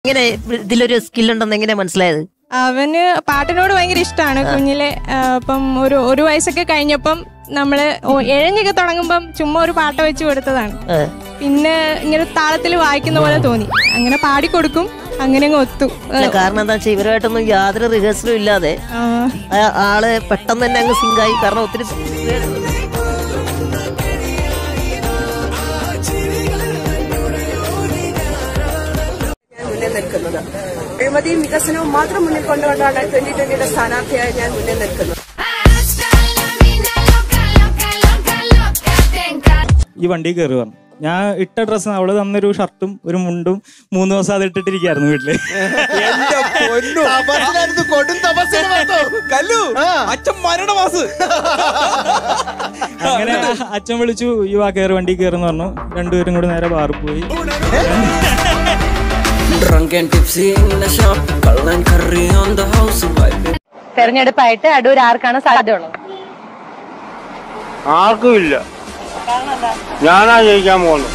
എങ്ങനെ ഇതിലൊരു സ്കില്ലുണ്ടെന്ന് എങ്ങനെ മനസ്സിലായത് അവന് പാട്ടിനോട് ഭയങ്കര ഇഷ്ടമാണ് കുഞ്ഞിലെ ആ, അപ്പം ഒരു ഒരു വയസ്സൊക്കെ കഴിഞ്ഞപ്പം നമ്മള് ഓ- എഴഞ്ഞൊക്കെ തുടങ്ങുമ്പം ചുമ്മാ ഒരു പാട്ട് വെച്ച് കൊടുത്തതാണ് ഏ. പിന്നെ ഇങ്ങനെ താളത്തിൽ വായിക്കുന്ന പോലെ തോന്നി അങ്ങനെ പാടിക്കൊടുക്കും അങ്ങനെ അങ്ങ് ഒത്തു അല്ല, കാരണം എന്താ വെച്ചാൽ ഇവരുമായിട്ടൊന്നും യാതൊരു റിഹേഴ്സലും ഇല്ലാതെ ആ, ആ- ആള് പെട്ടെന്ന് തന്നെ അങ്ങ് സിങ്കായി കാരണം ഒത്തിരി മുന്നിൽ നിൽക്കുന്നത് അഴിമതിയും വികസനവും മാത്രം മുന്നിൽ കൊണ്ടുകൊണ്ടാണ് ട്വന്റി ട്വന്റിയുടെ സ്ഥാനാർത്ഥിയായി ഞാൻ മുന്നിൽ നിൽക്കുന്നത് ഈ വണ്ടി കയറി പറഞ്ഞു ഞാൻ ഇട്ട ഡ്രസ്സ് അവള് തന്നൊരു ഷർട്ടും ഒരു മുണ്ടും മൂന്ന് ദിവസം അത് ഇട്ടിട്ടിരിക്കായിരുന്നു വീട്ടില് എന്റെ പൊന്നു തപസ്സിലായിരുന്നു കൊടും തപസ്സിലായിരുന്നു കല്ലു അച്ഛൻ മരണമാസ് അങ്ങനെ അച്ഛൻ വിളിച്ചു ഈ വാ കയറി വണ്ടി കയറുന്ന് പറഞ്ഞു രണ്ടുപേരും കൂടി നേരെ ബാറിൽ പോയി Drunk and tipsy in the shop, കള്ളൻ കറി on the house vibe. തെരഞ്ഞെടുപ്പായിട്ട് Adoor ആർക്കാണ് സാധ്യതയുള്ളത് ആർക്കുമില്ല ഞാനാ ജയിക്കാൻ പോകുന്നത്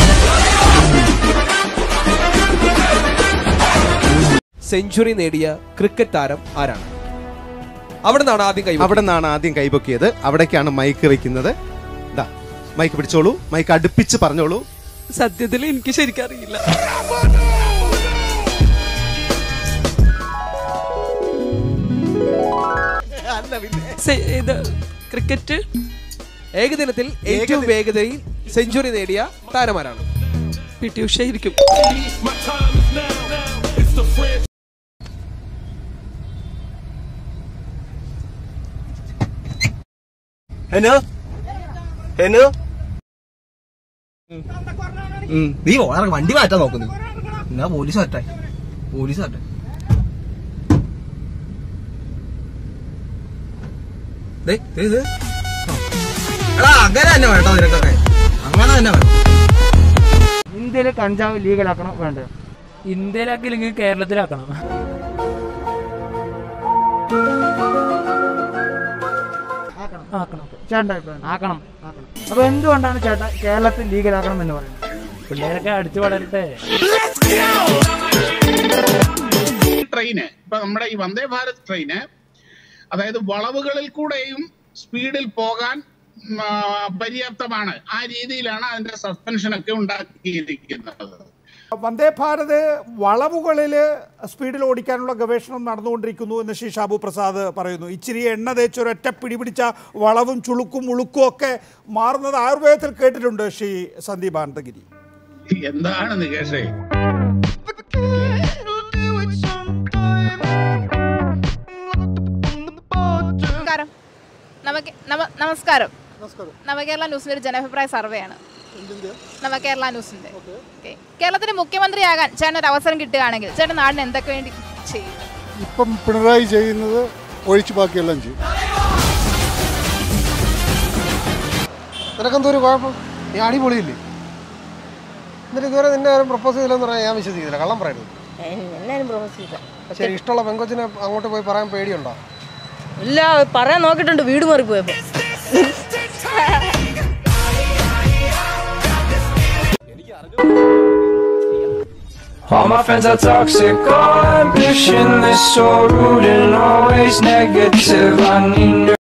സെഞ്ചുറി നേടിയ ക്രിക്കറ്റ് താരം ആരാണ് അവിടെ നിന്നാണ് ആദ്യം കൈ അവിടെ നിന്നാണ് ആദ്യം കൈപൊക്കിയത് അവിടേക്കാണ് മൈക്ക് വെക്കുന്നത് ദാ മൈക്ക് പിടിച്ചോളൂ മൈക്ക് അടുപ്പിച്ച് പറഞ്ഞോളൂ സത്യത്തിൽ എനിക്ക് ശരിക്കും അറിയില്ല ഇത് ക്രിക്കറ്റ് ഏകദിനത്തിൽ ഏറ്റവും വേഗതയിൽ സെഞ്ചുറി നേടിയ താരമാരാണ് പി ടി ഉഷ ആയിരിക്കും ഹലോ ഹലോ നീ ഓണർ വണ്ടി മാറ്റാൻ നോക്കുന്നു എന്നാ പോലീസ് മാറ്റാ പോലീസ് മാറ്റാ ദേ, ദേ, ദേ. ആ. എടാ അങ്ങനെ തന്നെ വേട്ടോ നിനക്കൊക്കെ അങ്ങനെ തന്നെ വേണം ഇന്ത്യയിലെ കഞ്ചാവ് ലീഗലാക്കണം വേണ്ട ഇന്ത്യയിലാക്കില്ലെങ്കിൽ കേരളത്തിലാക്കണം ആക്കണം ചേട്ടൻ്റെ അഭിപ്രായം ആക്കണം ആക്കണം അപ്പൊ എന്തുകൊണ്ടാണ് ചേട്ടാ കേരളത്തിൽ ലീഗലാക്കണം എന്ന് പറയുന്നത് പിള്ളേരൊക്കെ അടിച്ചു വളരട്ടെ ട്രെയിന് ഇപ്പൊ നമ്മുടെ ഈ വന്ദേ ഭാരത് ട്രെയിന് അതായത് വളവുകളിൽ കൂടെയും സ്പീഡിൽ പോകാൻ ഉം, ആ, പര്യാപ്തമാണ് ആ രീതിയിലാണ് അതിന്റെ സസ്പെൻഷൻ ഒക്കെ ഉണ്ടാക്കിയിരിക്കുന്നത് വന്ദേ ഭാരത് വളവുകളിൽ സ്പീഡിൽ ഓടിക്കാനുള്ള ഗവേഷണം നടന്നുകൊണ്ടിരിക്കുന്നു എന്ന് ശ്രീ ഷാബു പ്രസാദ് പറയുന്നു ഇച്ചിരി എണ്ണ തേച്ച് ഒരൊറ്റ പിടിപിടിച്ച വളവും ചുളുക്കും ഉളുക്കും ഒക്കെ മാറുന്നത് ആയുർവേദത്തിൽ കേട്ടിട്ടുണ്ട് ശ്രീ സന്ദീപ് ആനന്ദഗിരി എന്താണ് നികേഷേ നമസ്കാരം നമക്ക് നമ- നമസ്കാരം നവകേരള ന്യൂസിന്റെ ഒരു ജനാഭിപ്രായ സർവേയാണ് നവകേരള ന്യൂസിന്റെ ഓക്കേ. കേരളത്തിന്റെ മുഖ്യമന്ത്രിയാകാൻ ചേട്ടൻ ഒരു അവസരം കിട്ടുകയാണെങ്കിൽ ചേട്ടൻ നാടിന് എന്തൊക്കെ വേണ്ടി ചെയ്യും ഇപ്പം പിണറായി ചെയ്യുന്നത് ഒഴിച്ചു ബാക്കിയെല്ലാം ചെയ്യും നിനക്കെന്തോ ഒരു കുഴപ്പം നീ അടിപൊളിയില്ലേ എന്നിട്ട് ഇതുവരെ നിന്നെ ആരും പ്രപ്പോസ് ചെയ്തില്ലെന്ന് പറയാൻ ഞാൻ വിശ്വസിക്കുന്നില്ല കള്ളം പറയുന്നത് ശരി ഇഷ്ടമുള്ള പെങ്കൊച്ചിനെ അങ്ങോട്ട് പോയി പറയാൻ പേടിയുണ്ടോ ഇല്ല പറയാൻ നോക്കിയിട്ടുണ്ട് വീട് മാറിപ്പോയപ്പോ All my friends are toxic, all ambitionless, so rude and always negative. I need